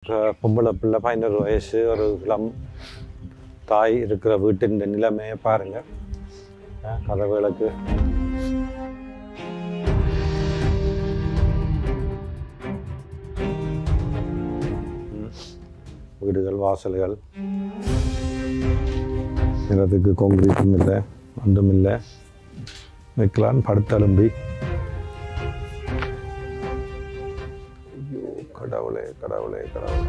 க- பொம்பளை பிள்ளை பதினொரு வயசு ஒரு இளம் தாய் இருக்கிற வீட்டின் நிலைமையை பாருங்க அஹ் கதவுகளுக்கு ம். வீடுகள் வாசல்கள் நிலத்துக்கு கான்கிரீட்டும் இல்லை ஒன்றும் இல்லை வைக்கலான்னு படுத்தழும்பி ஐயோ கடவுளே கடவுளே கடவுளே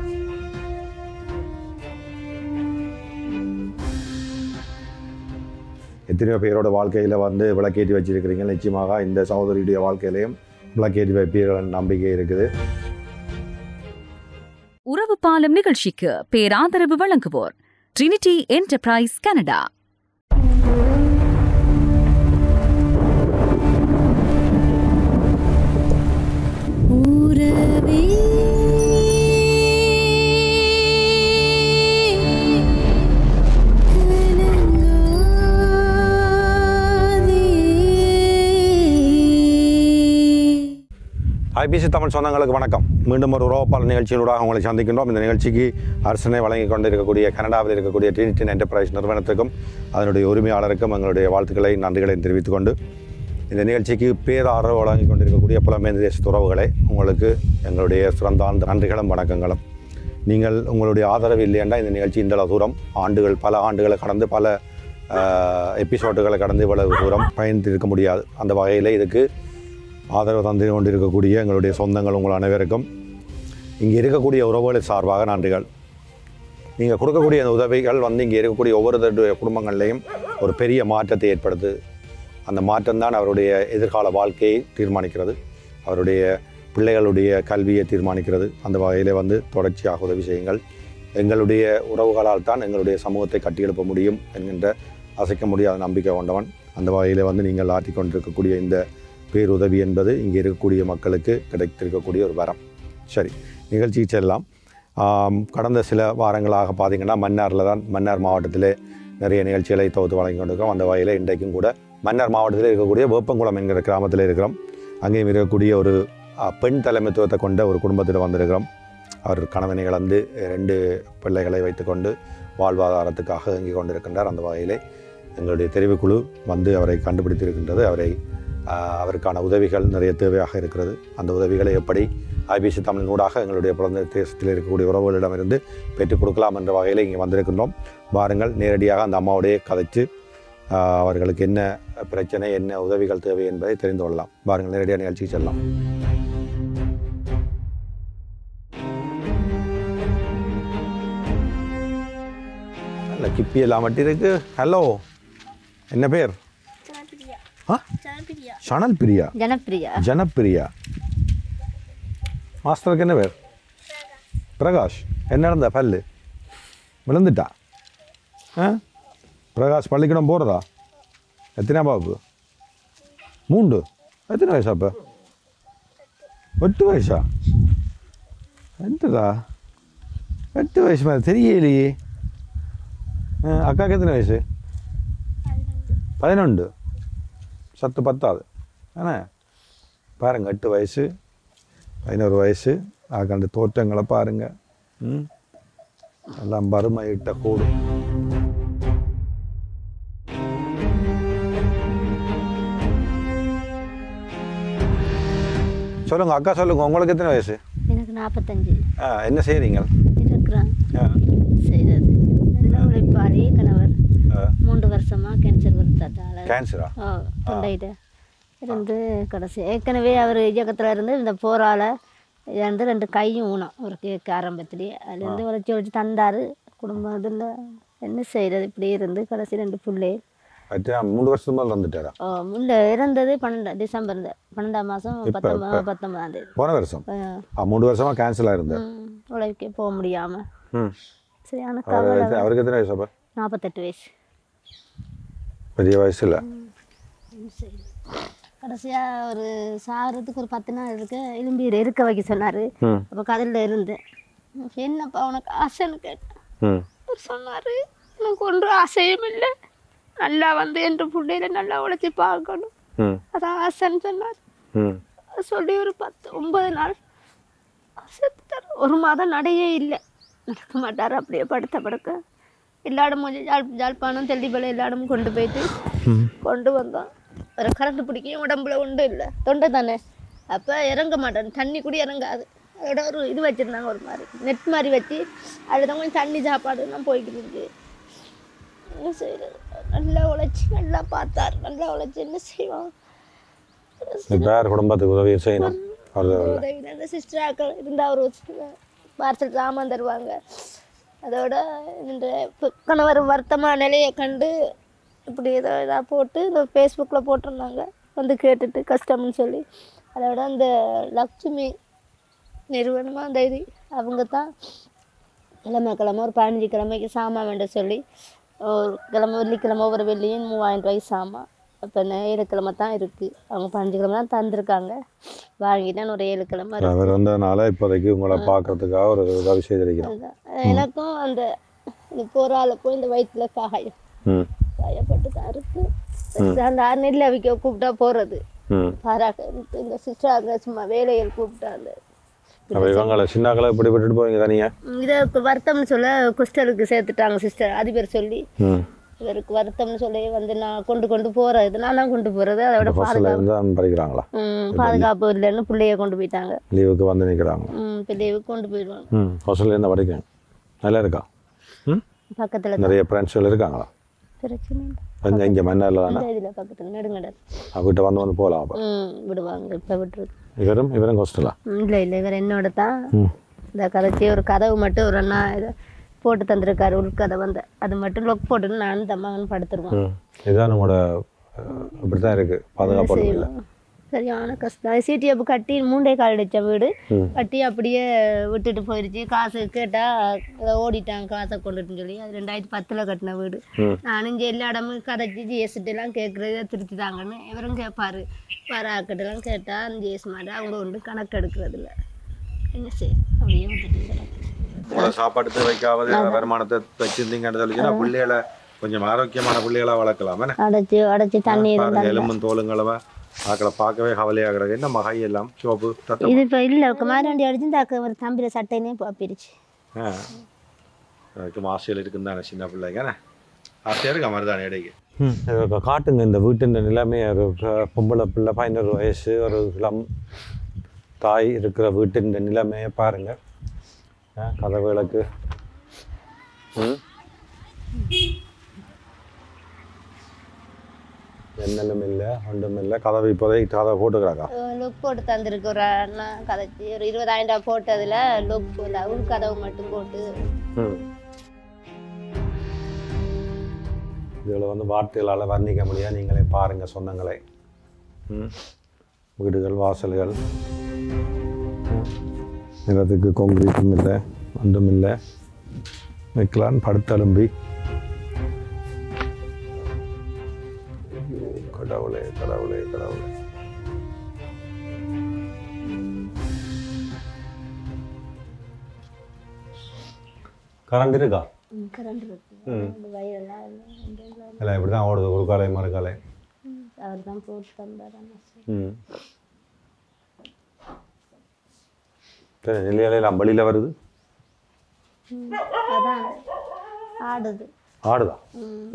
எத்தனையோ பேரோட வாழ்க்கையில் வந்து விளக்கேற்றி வச்சிருக்கிறீங்க நிச்சயமாக இந்த சகோதரியுடைய வாழ்க்கையிலையும் விளக்கேற்றி வைப்பீர்கள் நம்பிக்கை இருக்குது உறவு பாலம் நிகழ்ச்சிக்கு பேராதரவு வழங்குவோர் ட்ரினிட்டி என்டர்பிரைஸ் கனடா உறவே கலங்காதே ஐபிசி தமிழ் சொந்தங்களுக்கு வணக்கம் மீண்டும் ஒரு உறவுப்பாளர் நிகழ்ச்சியினூடாக உங்களை சந்திக்கின்றோம் இந்த நிகழ்ச்சிக்கு அரசனை வழங்கி கொண்டிருக்கக்கூடிய கனடாவில் இருக்கக்கூடிய ட்ரினிட்டின் என்டர்பிரைஸ் நிறுவனத்துக்கும் அதனுடைய உரிமையாளருக்கும் எங்களுடைய வாழ்த்துக்களை நன்றிகளையும் தெரிவித்துக் கொண்டு இந்த நிகழ்ச்சிக்கு பேராதரவு வழங்கி கொண்டிருக்கக்கூடிய புலமேந்திர தேச உறவுகளை உங்களுக்கு எங்களுடைய சிறந்தார்ந்த நன்றிகளும் வணக்கங்களும் நீங்கள் உங்களுடைய ஆதரவு இல்லையென்றால் இந்த நிகழ்ச்சி இந்த அளவு தூரம் ஆண்டுகள் பல ஆண்டுகளை கடந்து பல எபிசோடுகளை கடந்து இவ்வளவு தூரம் பயணித்திருக்க முடியாது அந்த வகையில் இதுக்கு ஆதரவு தந்து கொண்டிருக்கக்கூடிய எங்களுடைய சொந்தங்கள் உங்கள் அனைவருக்கும் இங்கே இருக்கக்கூடிய உறவுகள் சார்பாக நன்றிகள் நீங்கள் கொடுக்கக்கூடிய அந்த உதவிகள் வந்து இங்கே இருக்கக்கூடிய ஒவ்வொருத்தருடைய குடும்பங்கள்லையும் ஒரு பெரிய மாற்றத்தை ஏற்படுத்து அந்த மாற்றம்தான் அவருடைய எதிர்கால வாழ்க்கையை தீர்மானிக்கிறது அவருடைய பிள்ளைகளுடைய கல்வியை தீர்மானிக்கிறது அந்த வகையில் வந்து தொடர்ச்சியாக உதவி செய்யுங்கள் எங்களுடைய உறவுகளால் தான் எங்களுடைய சமூகத்தை கட்டியெழுப்ப முடியும் என்கின்ற அசைக்க முடியாத நம்பிக்கை கொண்டவன் அந்த வகையில் வந்து நீங்கள் ஆற்றிக் கொண்டிருக்கக்கூடிய இந்த பேருதவி என்பது இங்கே இருக்கக்கூடிய மக்களுக்கு கிடைத்திருக்கக்கூடிய ஒரு வரம் சரி நிகழ்ச்சிக்கு செல்லலாம் ஆம், கடந்த சில வாரங்களாக பார்த்தீங்கன்னா மன்னாரில் தான் மன்னார் மாவட்டத்திலே நிறைய நிகழ்ச்சிகளை தொகுத்து வழங்கி கொண்டிருக்கோம் அந்த வகையில் இன்றைக்கும் கூட மன்னார் மாவட்டத்தில் இருக்கக்கூடிய வேப்பங்குளம் என்கிற கிராமத்தில் இருக்கிறோம் அங்கேயும் இருக்கக்கூடிய ஒரு ஆ, பெண் தலைமைத்துவத்தை கொண்ட ஒரு குடும்பத்தில் வந்திருக்கிறோம் அவர் கணவனை இழந்து ரெண்டு பிள்ளைகளை வைத்துக்கொண்டு வாழ்வாதாரத்துக்காக இயங்கிக் கொண்டிருக்கின்றார் அந்த வகையிலே எங்களுடைய தெரிவுக்குழு வந்து அவரை கண்டுபிடித்திருக்கின்றது அவரை ஆஹ், அவருக்கான உதவிகள் நிறைய தேவையாக இருக்கிறது அந்த உதவிகளை எப்படி ஐபிசி தமிழ் நூடாக எங்களுடைய பிறந்த தேசத்தில் இருக்கக்கூடிய உறவுகளிடமிருந்து பெற்றுக் கொடுக்கலாம் என்ற வகையில் இங்கே வந்திருக்கின்றோம் வாருங்கள் நேரடியாக அந்த அம்மாவுடைய கதைச்சு ஆஹ், அவர்களுக்கு என்ன பிரச்சனை என்ன உதவிகள் தேவை என்பதை தெரிந்து கொள்ளலாம் வாருங்கள் நேரடியாக நிகழ்ச்சிக்கு செல்லலாம் நல்ல கிப்பி எல்லாம் மட்டும் இருக்கு ஹலோ என்ன பேர் ஆ சணல் பிரியா ஜனப்பிரியா ஜனப்பிரியா மாஸ்டருக்கு என்ன பேர் பிரகாஷ் என்ன நடந்த பல்லு விழுந்துட்டா ஆ பிரகாஷ் பள்ளிக்கூடம் போகிறதா எத்தனை பாப்பு மூண்டு எத்தனை வயசா இப்போ எட்டு வயசா எட்டுடா எட்டு வயசு மாதிரி தெரியலையே ஆ, அக்காவுக்கு எத்தனை வயசு பதினொன்று சத்து பத்தாது தானே பாருங்க எட்டு வயசு பதினோரு வயசு ஆகாண்ட தோற்றங்களை பாருங்க ம் எல்லாம் வறுமையிட்ட கூடு சொல்லுங்க அக்கா சொல்லுங்க உங்களுக்கு எத்தனை வயசு எனக்கு நாற்பத்தஞ்சு ஆ என்ன செய்கிறீங்க இருக்கிறான் ஆ செய்தது நல்ல உழைப்பாளி கணவர் ஆ. மூன்று வருஷமா கேன்சர் வருத்தத்தால் கேன்சரா ஓ தொண்டையிட்ட இருந்து கடைசி ஏற்கனவே அவர் இயக்கத்தில் இருந்து இந்த போரால் இருந்து ரெண்டு கையும் ஊனம் ஒரு கேட்க ஆரம்பத்திலேயே அதுலேருந்து உழைச்சி உழைச்சி தந்தார் குடும்பம் இதில் என்ன செய்கிறது இப்படி இருந்து கடைசி ரெண்டு பிள்ளை அச்சா மூணு வருஷம் மேலே வந்துட்டாரா ஓ முன்ன இறந்தது பன்னெண்டு டிசம்பர் இந்த பன்னெண்டாம் மாதம் இப்ப, பத்தொம்பது இப்ப. பத்தொன்பதாம் தேதி போன வருஷம் ஆ, ஆ மூணு வருஷமாக கேன்சலாக இருந்தார் ம், உழைக்க போக முடியாமல் ம் சரியான அவர் கவலை எத்தனை- அவருக்கு எத்தனை வயசு அப்போ நாற்பத்தெட்டு வயசு பெரிய வயசில் கடைசியாக ஒரு சாகிறதுக்கு ஒரு பத்து நாள் இருக்க எலும்பீர் இருக்க வைக்க சொன்னார் ம் அப்போ கதையில் இருந்து என்னப்பா உனக்கு ஆசைன்னு கேட்டேன் ம் அவர் சொன்னார் எனக்கு ஒன்றும் ஆசையும் இல்லை நல்லா வந்து என்ற பிள்ளையில நல்லா உழைச்சி பார்க்கணும் ம் அதான் ஆசைன்னு சொன்னார் ம் சொல்லி ஒரு பத்து ஒன்பது நாள் செத்துட்டார் ஒரு மாதம் நடையே இல்லை நடக்க மாட்டார் அப்படியே படுத்த படுக்க எல்லா இடமும் ஜாழ் ஜாழ்ப்பாணம் தெல்லிப்பளை எல்லா இடமும் கொண்டு போயிட்டு கொண்டு வந்தோம் வேறு கரண்ட் பிடிக்கும் உடம்புல ஒன்றும் இல்லை தொண்டை தானே அப்போ இறங்க மாட்டேன் தண்ணி கூட இறங்காது அதோட ஒரு இது வச்சுருந்தாங்க ஒரு மாதிரி நெட் மாதிரி வச்சு அதில் தான் கொஞ்சம் தண்ணி சாப்பாடுலாம் போய்கிட்டு இருக்கு என்ன செய்யறது நல்லா உழைச்சி நல்லா பார்த்தார் நல்லா உழைச்சி என்ன செய்வோம் இப்போ யார் குடும்பத்துக்கு உதவி செய்யணும் அவர் உதவி அந்த சிஸ்டராக்கள் இருந்தால் ஒரு பார்சல் சாமான் தருவாங்க அதோட இந்த இப்ப கணவர் வருத்தமான நிலையை கண்டு இப்படி ஏதோ இதாக போட்டு இந்த ஃபேஸ்புக்கில் போட்டிருந்தாங்க வந்து கேட்டுட்டு கஷ்டம்னு சொல்லி அதோட அந்த லக்ஷ்மி நிறுவனமாக அந்த இது அவங்க தான் கிழமை கிழமை ஒரு பதினஞ்சு கிழமைக்கு சாமான் வேண்ட சொல்லி ஒரு கிழமை வெள்ளிக்கிழமை ஒவ்வொரு வெள்ளியும் மூவாயிரம் ரூபாய்க்கு சாமான் இப்போ ஏழு கிழமை தான் இருக்குது அவங்க பதினஞ்சு கிழமை தான் தந்திருக்காங்க வாங்கிட்டேன் ஒரு ஏழு கிழமை இருக்கு. அவர் வந்ததுனால இப்போதைக்கு உங்களை பார்க்கறதுக்காக ஒரு உதவி செய்திருக்கிறோம் அதுதான். எனக்கும் அந்த இந்த போரால போய் இந்த வயிற்றுல காயம் ம் காயப்பட்டு தான் இருக்கு அந்த ஆறு நெல் அவிக்க கூப்பிட்டா போகிறது ம் பாராக்க இந்த சிஸ்டர் அங்கே சும்மா வேலைகள் கூப்பிட்டா அந்த அப்போ இவங்களை சின்னாக்களை இப்படி விட்டுட்டு போவீங்க தனியா இதை வருத்தம்னு சொல்ல குஸ்டலுக்கு சேர்த்துட்டாங்க சிஸ்டர் அது பேர் சொல்லி ம் இவருக்கு வருத்தம்னு சொல்லி வந்து நான் கொண்டு கொண்டு போகிறது நான் தான் கொண்டு போகிறது அதோட ஃபஸ்ட்டில் பாதுகாப்பு இருந்து தான் படிக்கிறாங்களா ம், பாதுகாப்பு இல்லைன்னு பிள்ளைய கொண்டு போயிட்டாங்க லீவுக்கு வந்து நிற்கிறாங்க ம், பிள்ளைய கொண்டு போயிடுவாங்க ம் ஹாஸ்டல்ல இருந்து படிக்கிறேன் நல்லா இருக்கா ம் பக்கத்தில் நிறைய ஃப்ரெண்ட்ஸ்கள் இருக்காங்களா பிரச்சனை இல்லை கொஞ்சம் இங்கே மன்னரில் தானே இந்த இதில் பக்கத்தில் நெடுங்கடல் வீட்டை வந்து வந்து போகலாம் அப்போ ம் விடுவாங்க இப்போ விட்டுருக்கு இவரும் இவரும் ஹாஸ்டலா இல்லை இல்லை இவர் என்னோட தான் ம் இந்த கதைச்சி ஒரு கதவு மட்டும் ஒரு அண்ணா இதை போட்டு தந்திருக்காரு உள்கதை வந்து அது மட்டும் லொக் போட்டுன்னு நானும் தம்மாங்கன்னு படுத்துருவோம் ம் இதுதான் நம்மளோட இப்படி தான் இருக்குது பாதுகாப்பு இல்லை செய்வோம். சரியான கஷ்டம் சிடிஎஃப் கட்டி மூண்டே கால் அடித்த வீடு ம். கட்டி அப்படியே விட்டுட்டு போயிடுச்சு காசு கேட்டால் இதை ஓடிட்டாங்க காசை கொண்டுட்டுன்னு சொல்லி அது ரெண்டாயிரத்தி பத்தில் கட்டின வீடு ம். நானும் இங்கே எல்லா இடமும் கதைச்சி ஜிஎஸ்டிலாம் கேட்குறது திருத்தி தாங்கன்னு இவரும் கேட்பாரு வராக்கட்டெல்லாம் கேட்டால் ஜிஎஸ் மாதிரி அவங்க ஒன்று கணக்கு எடுக்கிறது இல்லை என்ன செய்ய அப்படியே விட்டுட்டு கிடக்கு உங்களோட சாப்பாடு தேவைக்காவது வருமானத்தை வச்சிருந்தீங்கன்னு சொல்லிச்சுன்னா பிள்ளைகளை கொஞ்சம் ஆரோக்கியமான பிள்ளைகளா வளர்க்கலாம் என்ன? அடைச்சி அடைச்சி தண்ணி பாருங்க எலும்பும் தோலுங்களவ ஆக்களை பார்க்கவே கவலையாக கிடக்கு என்ன மகை எல்லாம் சோப்பு தத்தம் இது இப்போ இல்லை மாராண்டி அடிச்சு இந்த அக்கா ஒரு தம்பியில் சட்டைனே பாப்பிருச்சு ஆ அதுக்கு ஆசையில் இருக்குன்னு தானே சின்ன பிள்ளைங்க என்ன ஆசையாக இருக்கா மாதிரி தானே இடைக்கு ம் காட்டுங்க இந்த வீட்டின் நிலைமை ஒரு க- பொம்பளை பிள்ளை பதினோரு வயசு ஒரு இளம் தாய் இருக்கிற வீட்டின் நிலைமையை பாருங்க ஆ, கதவுகளுக்கு ம் என்னலும் இல்லை ஒன்றும் இல்லை கதவு இப்போதைக்கு கதவை போட்டுக்கிறாக்கா லுக் போட்டு தந்திருக்கு ஒரு அண்ணா கதைச்சி ஒரு இருபதாயிரம் ரூபாய் போட்டதில் லுக் இல்லை உள் கதவு மட்டும் போட்டு ம் இதில் வந்து வார்த்தைகளால் வர்ணிக்க முடியாது நீங்களே பாருங்கள் சொந்தங்களே ம் வீடுகள் வாசல்கள் ம். நிலத்துக்கு கான்கிரீட்டும் இல்லை ஒன்றும் இல்லை வைக்கலான்னு படுத்தலும்பி ஐயோ, கடவுளே கடவுளே கடவுளே கரண்ட் இருக்கா கரண்ட் இருக்கு ம் அந்த வயரெல்லாம் இல்லை இல்லை இப்படி தான் ஓடுது ஒரு காலை மறுகாலை அவர் தான் போட்டு தந்தார் அண்ணா ம் சரி நெல்லியாலையில் அம்பளியில் வருது ம், அதான் ஆடுது ஆடுதா ம்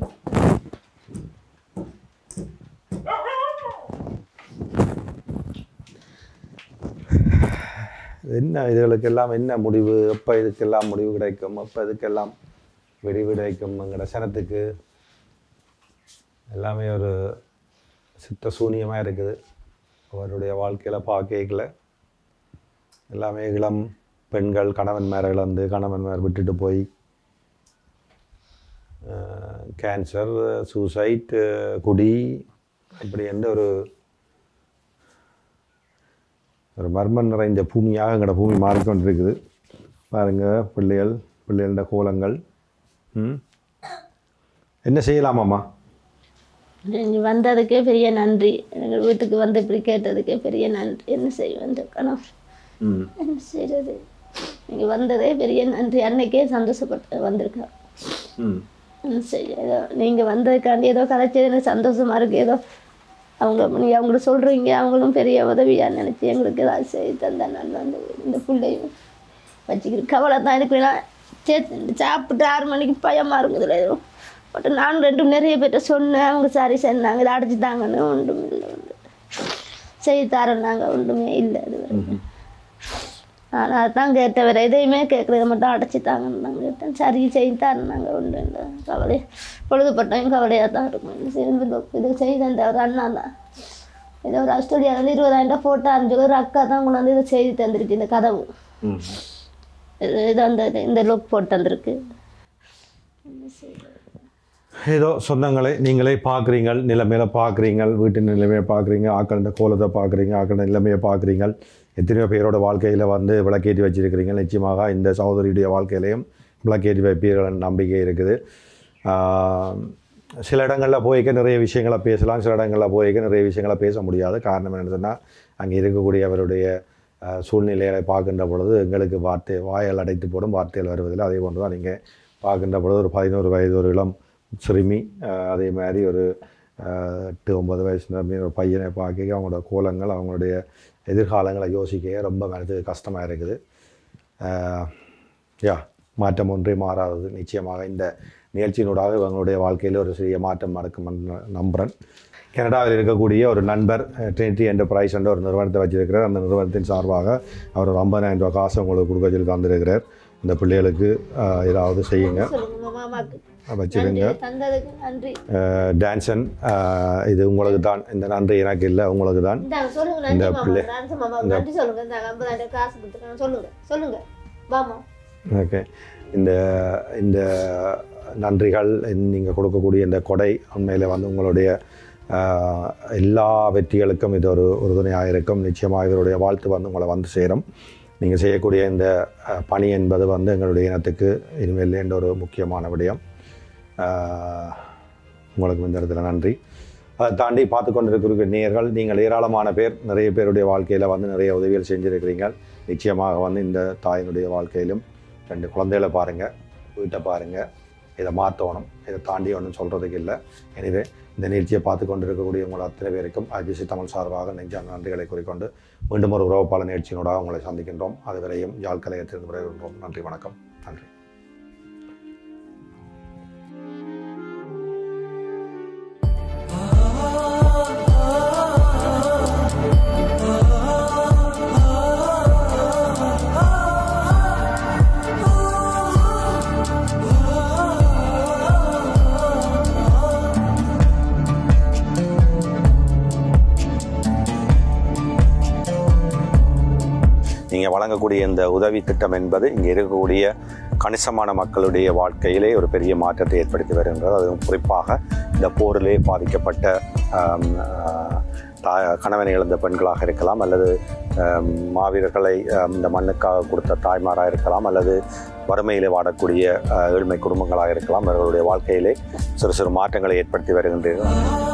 என்ன இதுகளுக்கெல்லாம் என்ன முடிவு எப்போ இதுக்கெல்லாம் முடிவு கிடைக்கும் எப்போ இதுக்கெல்லாம் வெடிவு கிடைக்கும்ங்கிற சனத்துக்கு எல்லாமே ஒரு சித்த சூனியமாக இருக்குது அவருடைய வாழ்க்கையில் பார்க்கல எல்லாமே இளம் பெண்கள் கணவன் மேலே இழந்து கணவன் மேலே விட்டுட்டு போய் கேன்சர் சூசைட் குடி இப்படி எந்த ஒரு ஒரு மர்மம் நிறைந்த பூமியாக எங்களோட பூமி மாறிக்கொண்டிருக்குது பாருங்க பிள்ளைகள் பிள்ளைகளோட கோலங்கள் ம் என்ன செய்யலாமாம்மா நீங்க வந்ததுக்கே பெரிய நன்றி எங்கள் வீட்டுக்கு வந்து இப்படி கேட்டதுக்கே பெரிய நன்றி என்ன செய்ய இந்த கணவர் ம் என்ன செய்யறது நீங்க வந்ததே பெரிய நன்றி அன்னைக்கே சந்தோஷப்பட்டு வந்திருக்கேன் ம் என்ன செய்ய ஏதோ நீங்க வந்ததுக்காண்டி ஏதோ கதைச்சது எனக்கு சந்தோஷமா இருக்கு ஏதோ அவங்க நீங்கள் அவங்களுக்கு சொல்கிறீங்க அவங்களும் பெரிய உதவியாக நினச்சி எங்களுக்கு ஏதாவது செய்து தந்தா நான் வந்து இந்த பிள்ளையும் வச்சுக்கிட்டு கவலை தான் இருக்கிறேன்னா சேர்த்து சாப்பிட்டு ஆறு மணிக்கு பயமாக இருக்குதுல எதுவும் பட் நான் ரெண்டும் நிறைய பேர்ட்ட சொன்னேன் அவங்க சரி சொன்னாங்க இதை அடைச்சி தாங்கன்னு ஒன்றும் இல்லை வந்து செய்து தரேன்னாங்க ஒன்றுமே இல்லை இது வரைக்கும் நான் அதான் கேட்டேன் வேறு எதையுமே கேட்குறத மட்டும் அடைச்சி தாங்கன்னு தான் கேட்டேன் சரி செய்து தரேன்னாங்க ஒன்று இல்லை கவலை பொழுதுபட்டையும் கவலையாக தான் இருக்கும் இது செய்து- இது செய்த அந்த ஒரு அண்ணா தான் இது ஒரு ஆஸ்திரேலியாவில் இருபதாயிரம் ரூபாய் போட்டு அஞ்சு ஒரு அக்கா தான் கொண்டாந்து இதை செய்து தந்துருக்கு இந்த கதவு இது இது அந்த இது- இந்த லுக் போட்டு தந்திருக்கு ஏதோ சொந்தங்களை நீங்களே பார்க்குறீங்க நிலைமையில பார்க்குறீங்க வீட்டு நிலைமையை பார்க்குறீங்க ஆக்களின் கோலத்தை பார்க்குறீங்க ஆக்களின் நிலைமையை பார்க்குறீங்க எத்தனையோ பேரோட வாழ்க்கையில் வந்து விளக்கேற்றி வச்சிருக்கிறீங்க நிச்சயமாக இந்த சகோதரியுடைய வாழ்க்கையிலையும் விளக்கேற்றி வைப்பீர்கள் நம்பிக்கை இருக்குது ஆஹ், சில இடங்களில் போய்க்க நிறைய விஷயங்களை பேசலாம் சில இடங்களில் போய்க்க நிறைய விஷயங்களை பேச முடியாது காரணம் என்னன்னு சொன்னால் அங்கே இருக்கக்கூடிய அவருடைய ஆஹ், சூழ்நிலைகளை பார்க்கின்ற பொழுது எங்களுக்கு வார்த்தை வாயால் அடைத்து போடும் வார்த்தைகள் வருவதில்லை அதே போன்று தான் நீங்கள் பார்க்கின்ற பொழுது ஒரு பதினோரு வயது ஒரு இளம் சிறுமி ஆஹ், அதே மாதிரி ஒரு ஆஹ், எட்டு ஒன்பது வயசு நிரம்பிய ஒரு பையனை பார்க்க அவங்களோட கோலங்கள் அவங்களுடைய எதிர்காலங்களை யோசிக்க ரொம்ப மனதுக்கு கஷ்டமாக இருக்குது ஆஹ், யா மாற்றம் ஒன்றே மாறாதது நிச்சயமாக இந்த நிகழ்ச்சியினூடாக இவங்களுடைய வாழ்க்கையில் ஒரு சிறிய மாற்றம் நடக்கும் என்று நம்புகிறேன் கனடாவில் இருக்கக்கூடிய ஒரு நண்பர் ட்ரினிட்டி என்டர்பிரைஸ் என்ற ஒரு நிறுவனத்தை வச்சிருக்கிறார் அந்த நிறுவனத்தின் சார்பாக அவர் ஒரு ஐம்பதாயிரம் ரூபாய் காசு உங்களுக்கு கொடுக்க சொல்லி தந்திருக்கிறார் இந்த பிள்ளைகளுக்கு ஆஹ், ஏதாவது செய்யுங்க சொல்லுங்க மாமாக்கு வச்சுருங்க நன்றி தந்ததுக்கு நன்றி டான்சன் ஆஹ், இது உங்களுக்கு தான் இந்த நன்றி எனக்கு இல்லை உங்களுக்கு தான் இந்தாங்க சொல்லுங்க இந்த நன்றி மாமா பிள்ளை- டான்ஸ் மாமா நன்றி சொல்லுங்க இந்த ஐம்பதாயிரம் காசு கொடுத்துருக்காங்க சொல்லுங்க சொல்லுங்க வாமா ஓகே இந்த இந்த நன்றிகள் நீங்கள் கொடுக்கக்கூடிய இந்த கொடை உண்மையில் வந்து உங்களுடைய ஆஹ், எல்லா வெற்றிகளுக்கும் இது ஒரு உறுதுணையாக இருக்கும் நிச்சயமாக இவருடைய வாழ்த்து வந்து உங்களை வந்து சேரும் நீங்கள் செய்யக்கூடிய இந்த ஆஹ், பணி என்பது வந்து எங்களுடைய இனத்துக்கு இனிமேல் என்ற ஒரு முக்கியமான விடயம் ஆஹ், உங்களுக்கு இந்த இடத்துல நன்றி அதை தாண்டி பார்த்து கொண்டிருக்கிற நேயர்கள் நீங்கள் ஏராளமான பேர் நிறைய பேருடைய வாழ்க்கையில் வந்து நிறைய உதவிகள் செஞ்சுருக்கிறீங்க நிச்சயமாக வந்து இந்த தாயினுடைய வாழ்க்கையிலும் ரெண்டு குழந்தைகளை பாருங்கள் வீட்டை பாருங்கள் இதை மாற்றணும் இதை தாண்டி ஒன்றும் சொல்கிறதுக்கு இல்லை எனவே இந்த நிகழ்ச்சியை பார்த்து கொண்டிருக்கக்கூடிய உங்கள் அத்தனை பேருக்கும் ஐபிசி தமிழ் சார்பாக நெஞ்சான நன்றிகளை கூறிக்கொண்டு மீண்டும் ஒரு உறவுப்பாள நிகழ்ச்சியினோடாக உங்களை சந்திக்கின்றோம் அதுவரையும் யாழ் கலையத்திலிருந்து விடைபெறுகிறோம் நன்றி வணக்கம் நன்றி நீங்கள் வழங்கக்கூடிய இந்த உதவி திட்டம் என்பது இங்கே இருக்கக்கூடிய கணிசமான மக்களுடைய வாழ்க்கையிலே ஒரு பெரிய மாற்றத்தை ஏற்படுத்தி வருகின்றது அதுவும் குறிப்பாக இந்த போரிலே பாதிக்கப்பட்ட ஆம், ஆஹ், தா கணவனை இழந்த பெண்களாக இருக்கலாம் அல்லது ஆம், மாவீரர்களை ஆம், இந்த மண்ணுக்காக கொடுத்த தாய்மாராக இருக்கலாம் அல்லது வறுமையிலே வாடக்கூடிய ஆஹ், ஏழ்மை குடும்பங்களாக இருக்கலாம் அவர்களுடைய வாழ்க்கையிலே சிறு சிறு மாற்றங்களை ஏற்படுத்தி வருகின்றீர்கள்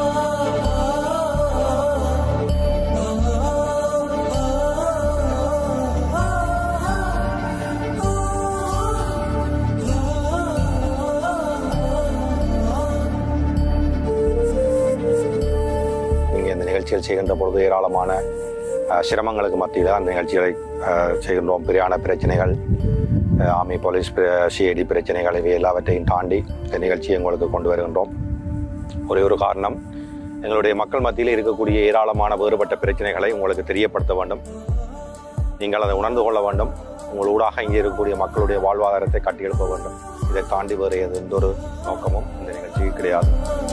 நீங்கள் இந்த நிகழ்ச்சிகள் செய்கின்ற பொழுது ஏராளமான அஹ், சிரமங்களுக்கு மத்தியில் அந்த நிகழ்ச்சிகளை அஹ், செய்கின்றோம் பிரியாண பிரச்சனைகள் அஹ், ஆர்மி போலீஸ் சிஐடி பிரச்சனைகள் இவை எல்லாவற்றையும் தாண்டி இந்த நிகழ்ச்சியை உங்களுக்கு கொண்டு வருகின்றோம் ஒரே ஒரு காரணம் எங்களுடைய மக்கள் மத்தியில் இருக்கக்கூடிய ஏராளமான வேறுபட்ட பிரச்சனைகளை உங்களுக்கு தெரியப்படுத்த வேண்டும் நீங்கள் அதை உணர்ந்து கொள்ள வேண்டும் உங்கள் ஊடாக இங்கே இருக்கக்கூடிய மக்களுடைய வாழ்வாதாரத்தை கட்டியெழுப்ப வேண்டும் இதை தாண்டி வேறு எந்த ஒரு நோக்கமும் இந்த நிகழ்ச்சிக்கு கிடையாது